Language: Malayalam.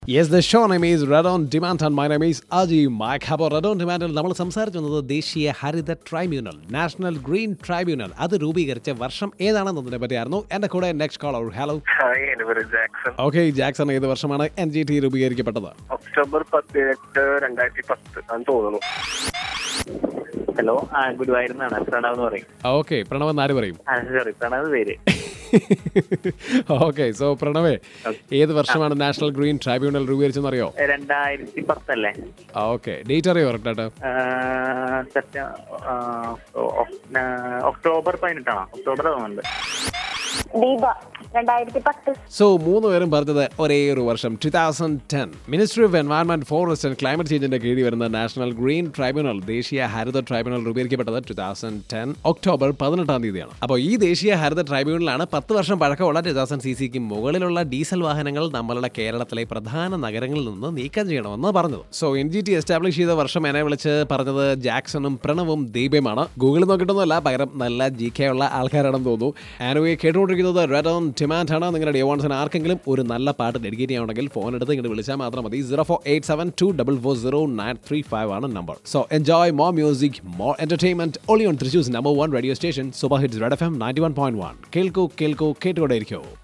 yes the show name is red on demand and my name is Aji Mike അപ്പോൾ റെഡ് ഓൺ ഡിമാൻഡിൽ നമ്മൾ സംസാരിച്ചു വന്നത് ദേശീയ ഹരിത ട്രൈബ്യൂണൽ നാഷണൽ ഗ്രീൻ ട്രൈബ്യൂണൽ അത് രൂപീകരിച്ച വർഷം ഏതാണെന്നതിനെ പറ്റിയായിരുന്നു എൻ്റെ കൂടെ നെക്സ്റ്റ് കോളർ ഹലോ ഹായ് എൻ്റെ പേര് ജാക്സൺ ഓക്കെ ജാക്സൺ ഏത് വർഷമാണ് എൻ ജി ടി രൂപീകരിക്കപ്പെട്ടത് ഒക്ടോബർ പതിനെട്ട് രണ്ടായിരത്തി പത്ത് ആണെന്ന് തോന്നുന്നു ഹലോ ആ ഗുരുവായൂരുന്നാണ് പ്രണവ് എന്ന് പറയും ഓക്കെ പ്രണവ് എന്നാര് പറയും ആ സോറി പ്രണവ് പേര് ഓക്കെ സോ പ്രണവേ ഏത് വർഷമാണ് നാഷണൽ ഗ്രീൻ ട്രൈബ്യൂണൽ രൂപീകരിച്ചെന്നറിയോ രണ്ടായിരത്തി പത്തല്ലേ ഓക്കെ ഡേറ്റ് അറിയോ കറക്റ്റായിട്ട് ആ, സെപ്റ്റ- ആ, ഒ- ആ, ഒക്ടോബർ പതിനെട്ടാണോ ഒക്ടോബർ തോന്നുന്നുണ്ട് ദീപ രണ്ടായിരത്തി പത്ത് സോ മൂന്ന് പേരും പറഞ്ഞത് ഒരേ ഒരു വർഷം two thousand ten ministry of environment forest and climate ചേഞ്ചിന്റെ കീഴിൽ വരുന്ന നാഷണൽ ഗ്രീൻ ട്രൈബ്യൂണൽ ദേശീയ ഹരിത ട്രൈബ്യൂണൽ രൂപീകരിക്കപ്പെട്ടത് ടു തൗസൻഡ് ടെൻ ഒക്ടോബർ പതിനെട്ടാം തീയതിയാണ് അപ്പോൾ ഈ ദേശീയ ഹരിത ട്രൈബ്യൂണലാണ് പത്ത് വർഷം പഴക്കമുള്ള ടു തൗസൻഡ് സി സിക്ക് മുകളിലുള്ള ഡീസൽ വാഹനങ്ങൾ നമ്മളുടെ കേരളത്തിലെ പ്രധാന നഗരങ്ങളിൽ നിന്ന് നീക്കം ചെയ്യണമെന്ന് പറഞ്ഞത് so N G T establish ചെയ്ത വർഷം എന്നെ വിളിച്ച് പറഞ്ഞത് ജാക്സണും പ്രണവും ദീപയുമാണ് ഗൂഗിളിൽ നോക്കിയിട്ടൊന്നുമല്ല പകരം നല്ല ജി കെ ഉള്ള ആൾക്കാരാണെന്ന് തോന്നുന്നു ആനുവേ കേട്ടുകൊണ്ടിരിക്കുന്നത് റെഡ് ഓൺ ഡിമാൻഡ് ആണ് നിങ്ങളുടെ ഡേ വൺസിന് ആർക്കെങ്കിലും ഒരു നല്ല പാട്ട് ഡെഡിക്കേറ്റ് ചെയ്യണമെങ്കിൽ ഫോൺ എടുത്ത് ഇങ്ങോട്ട് വിളിച്ചാൽ മാത്രം മതി zero four eight seven two double four zero nine three five ആണ് number so enjoy more music more entertainment only on Thrissur's number one radio station super hits red F M ninety one point one കേൾക്കൂ കേൾക്കൂ കേട്ടുകൊണ്ടേയിരിക്കോ